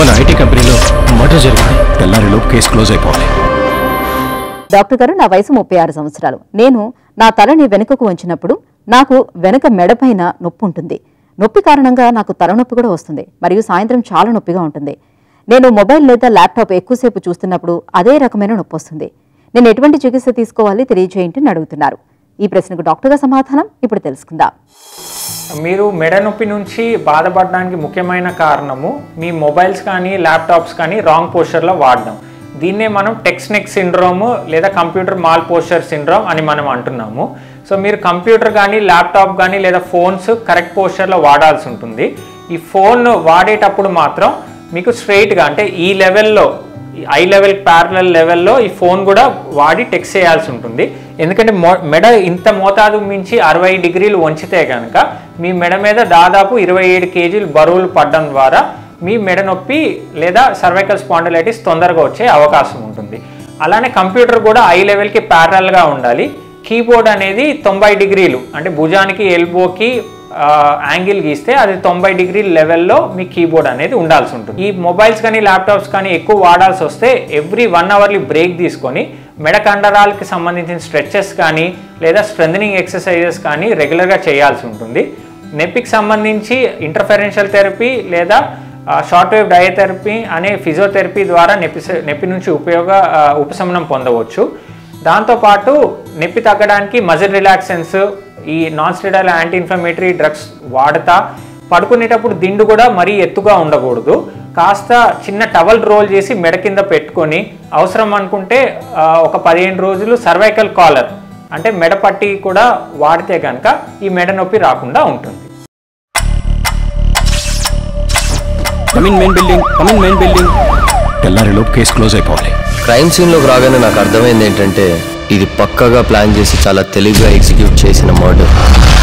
మన ఐటీ కంపెనీలో మర్డర్ జరిగింది తెల్లారిలోపు కేసు క్లోజ్ అయిపోవాలి డాక్టర్ గారు నా వయసు ముప్పై ఆరు సంవత్సరాలు నేను నా తలని వెనుకకు వంచినప్పుడు నాకు వెనక మెడపైన నొప్పి ఉంటుంది నొప్పి కారణంగా నాకు తలనొప్పి కూడా వస్తుంది మరియు సాయంత్రం చాలా నొప్పిగా ఉంటుంది నేను మొబైల్ లేదా ల్యాప్టాప్ ఎక్కువసేపు చూస్తున్నప్పుడు అదే రకమైన నొప్పి వస్తుంది నేను ఎటువంటి చికిత్స తీసుకోవాలి తెలియజేయండి అని అడుగుతున్నారు ఈ ప్రశ్నకు డాక్టర్గా సమాధానం ఇప్పుడు తెలుసుకుందాం మీరు మెడ నొప్పి నుంచి బాధపడడానికి ముఖ్యమైన కారణము మీ మొబైల్స్ కానీ ల్యాప్టాప్స్ కానీ రాంగ్ పోస్చర్లో వాడడం దీన్నే మనం టెక్స్నెక్ సిండ్రోమ్ లేదా కంప్యూటర్ మాల్ పోస్చర్ సిండ్రోమ్ అని మనం అంటున్నాము సో మీరు కంప్యూటర్ కానీ ల్యాప్టాప్ కానీ లేదా ఫోన్స్ కరెక్ట్ పోస్చర్లో వాడాల్సి ఉంటుంది ఈ ఫోన్ వాడేటప్పుడు మాత్రం మీకు స్ట్రైట్గా అంటే ఈ లెవెల్లో ఐ లెవెల్ ప్యారలల్ లెవెల్లో ఈ ఫోన్ కూడా వాడి టెక్స్ట్ చేయాల్సి ఉంటుంది ఎందుకంటే మో- మెడ ఇంత మోతాదు మించి అరవై డిగ్రీలు వంచితే కనుక మీ మెడ మీద దాదాపు ఇరవై ఏడు కేజీలు బరువులు పడడం ద్వారా మీ మెడ నొప్పి లేదా సర్వైకల్ స్పాండిలైటిస్ తొందరగా వచ్చే అవకాశం ఉంటుంది అలానే కంప్యూటర్ కూడా ఐ లెవెల్కి ప్యారలల్గా ఉండాలి కీబోర్డ్ అనేది తొంభై డిగ్రీలు అంటే భుజానికి ఎల్బోకి యాంగిల్ గీస్తే అది తొంభై డిగ్రీ లెవెల్లో మీ కీబోర్డ్ అనేది ఉండాల్సి ఉంటుంది ఈ మొబైల్స్ కానీ ల్యాప్టాప్స్ కానీ ఎక్కువ వాడాల్సి వస్తే ఎవ్రీ వన్ అవర్లీ బ్రేక్ తీసుకొని మెడ కండరాలకి సంబంధించిన స్ట్రెచెస్ కానీ లేదా స్ట్రెంథనింగ్ ఎక్సర్సైజెస్ కానీ రెగ్యులర్గా చేయాల్సి ఉంటుంది నొప్పికి సంబంధించి ఇంటర్ఫెరెన్షియల్ థెరపీ లేదా షార్ట్ వేవ్ డయోథెరపీ అనే ఫిజియోథెరపీ ద్వారా నొప్పి స- నొప్పి నుంచి ఉపయోగ ఆ, ఉపశమనం పొందవచ్చు దాంతోపాటు నొప్పి తగ్గడానికి మజిల్ రిలాక్సెన్స్ ఈ non steroidal anti inflammatory drugs వాడతా పడుకునేటప్పుడు దిండు కూడా మరీ ఎత్తుగా ఉండకూడదు కాస్త చిన్న టవల్ రోల్ చేసి మెడ కింద పెట్టుకొని అవసరం అనుకుంటే ఆ, ఒక పదిహేను రోజులు సర్వైకల్ కాలర్ అంటే మెడ పట్టి కూడా వాడితే కనుక ఈ మెడ నొప్పి రాకుండా ఉంటుంది come in main building come in main building తెల్లారిలోపు కేసు క్లోజ్ అయిపోవాలి క్రైమ్ సీన్లోకి రాగానే నాకు అర్థమైంది ఏంటంటే ఇది పక్కగా ప్లాన్ చేసి చాలా తెలివిగా ఎగ్జిక్యూట్ చేసిన మర్డర్